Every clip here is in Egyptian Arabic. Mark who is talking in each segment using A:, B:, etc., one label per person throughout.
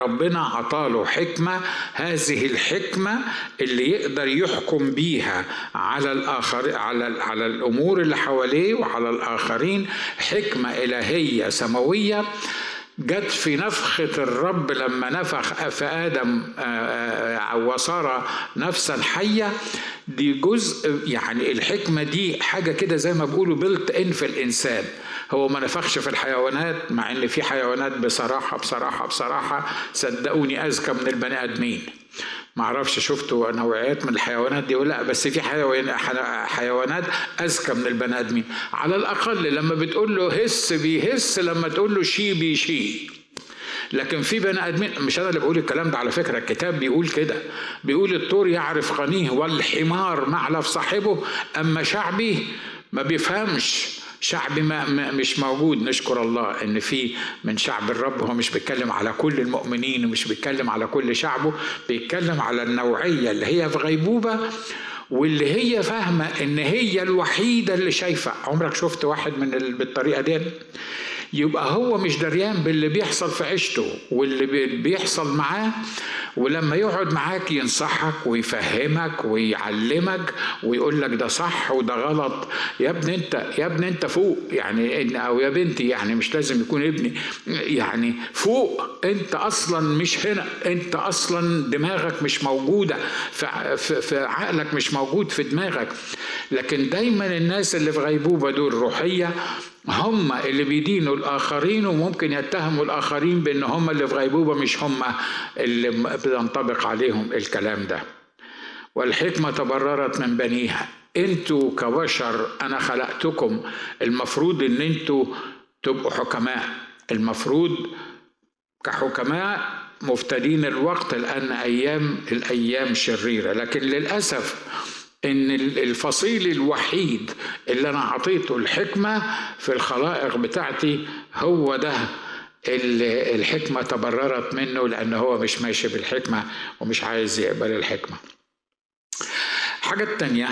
A: ربنا عطاله حكمة هذه الحكمة اللي يقدر يحكم بيها على الآخر على على الأمور اللي حواليه وعلى الآخرين حكمة إلهية سماوية جت في نفخة الرب لما نفخ في آدم وصار نفسا حية دي جزء يعني الحكمة دي حاجة كده زي ما بيقولوا بلت إن في الإنسان هو ما نفخش في الحيوانات مع إن في حيوانات بصراحة بصراحة بصراحة صدقوني أذكى من البني آدمين ما اعرفش شفتوا نوعيات من الحيوانات دي ولا لا بس في حيوان حيوانات اذكى من البني ادمين على الاقل لما بتقول له هس بيهس لما تقول له شي بيشي لكن في بني ادمين مش انا اللي بقول الكلام ده على فكره الكتاب بيقول كده بيقول الطور يعرف غنيه والحمار معلف صاحبه اما شعبي ما بيفهمش شعب ما مش موجود نشكر الله ان في من شعب الرب هو مش بيتكلم على كل المؤمنين ومش بيتكلم على كل شعبه بيتكلم على النوعيه اللي هي في غيبوبه واللي هي فاهمه ان هي الوحيده اللي شايفه عمرك شفت واحد من بالطريقه دي يبقى هو مش دريان باللي بيحصل في عيشته واللي بيحصل معاه ولما يقعد معاك ينصحك ويفهمك ويعلمك ويقول لك ده صح وده غلط يا ابني انت يا ابني انت فوق يعني او يا بنتي يعني مش لازم يكون ابني يعني فوق انت اصلا مش هنا انت اصلا دماغك مش موجوده في, في عقلك مش موجود في دماغك لكن دايما الناس اللي في غيبوبه دول روحيه هم اللي بيدينوا الآخرين وممكن يتهموا الآخرين بأن هم اللي في غيبوبة مش هم اللي بينطبق عليهم الكلام ده والحكمة تبررت من بنيها انتوا كبشر أنا خلقتكم المفروض أن انتوا تبقوا حكماء المفروض كحكماء مفتدين الوقت لأن أيام الأيام شريرة لكن للأسف ان الفصيل الوحيد اللي انا اعطيته الحكمه في الخلائق بتاعتي هو ده اللي الحكمه تبررت منه لان هو مش ماشي بالحكمه ومش عايز يقبل الحكمه حاجه التانية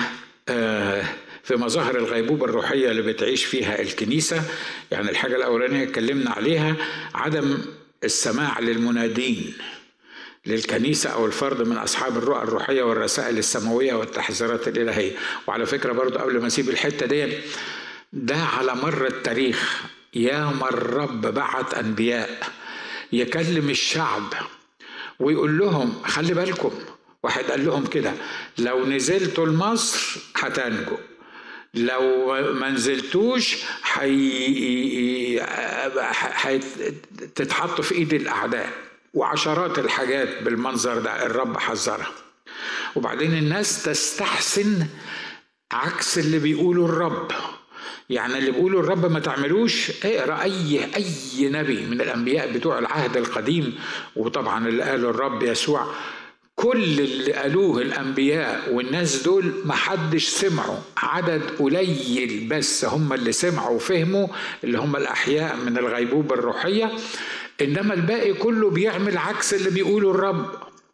A: في مظاهر الغيبوبة الروحية اللي بتعيش فيها الكنيسة يعني الحاجة الأولانية اتكلمنا عليها عدم السماع للمنادين للكنيسة أو الفرد من أصحاب الرؤى الروحية والرسائل السماوية والتحذيرات الإلهية وعلى فكرة برضو قبل ما أسيب الحتة دي ده على مر التاريخ ياما الرب بعت أنبياء يكلم الشعب ويقول لهم خلي بالكم واحد قال لهم كده لو نزلتوا لمصر هتنجوا لو ما نزلتوش هتتحطوا في ايد الاعداء وعشرات الحاجات بالمنظر ده الرب حذرها وبعدين الناس تستحسن عكس اللي بيقوله الرب يعني اللي بيقوله الرب ما تعملوش اقرا اي اي نبي من الانبياء بتوع العهد القديم وطبعا اللي قاله الرب يسوع كل اللي قالوه الانبياء والناس دول ما حدش سمعوا عدد قليل بس هم اللي سمعوا وفهموا اللي هم الاحياء من الغيبوبه الروحيه انما الباقي كله بيعمل عكس اللي بيقوله الرب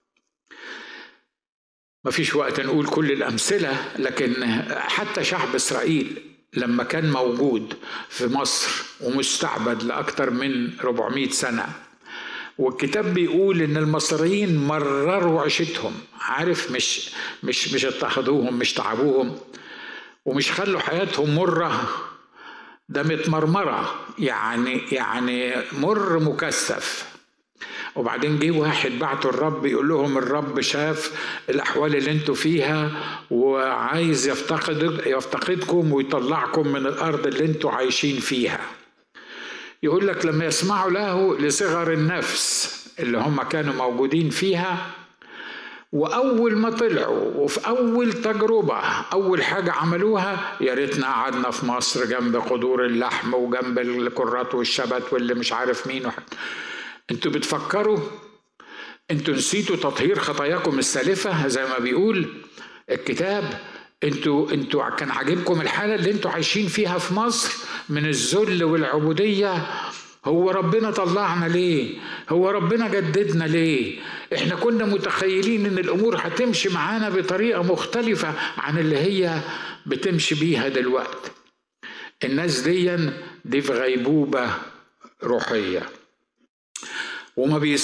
A: مفيش وقت نقول كل الامثله لكن حتى شعب اسرائيل لما كان موجود في مصر ومستعبد لاكثر من 400 سنه والكتاب بيقول ان المصريين مرروا عيشتهم عارف مش مش مش اضطهدوهم مش تعبوهم ومش خلوا حياتهم مره ده متمرمرة يعني يعني مر مكثف وبعدين جه واحد بعته الرب يقول لهم الرب شاف الأحوال اللي انتوا فيها وعايز يفتقد يفتقدكم ويطلعكم من الأرض اللي انتوا عايشين فيها يقول لك لما يسمعوا له لصغر النفس اللي هم كانوا موجودين فيها واول ما طلعوا وفي اول تجربه اول حاجه عملوها يا ريتنا قعدنا في مصر جنب قدور اللحم وجنب الكرات والشبت واللي مش عارف مين وحد. انتوا بتفكروا انتوا نسيتوا تطهير خطاياكم السالفه زي ما بيقول الكتاب انتوا انتوا كان عاجبكم الحاله اللي انتوا عايشين فيها في مصر من الذل والعبوديه هو ربنا طلعنا ليه هو ربنا جددنا ليه احنا كنا متخيلين ان الامور هتمشي معانا بطريقه مختلفه عن اللي هي بتمشي بيها دلوقتي الناس دي دي في غيبوبه روحيه وما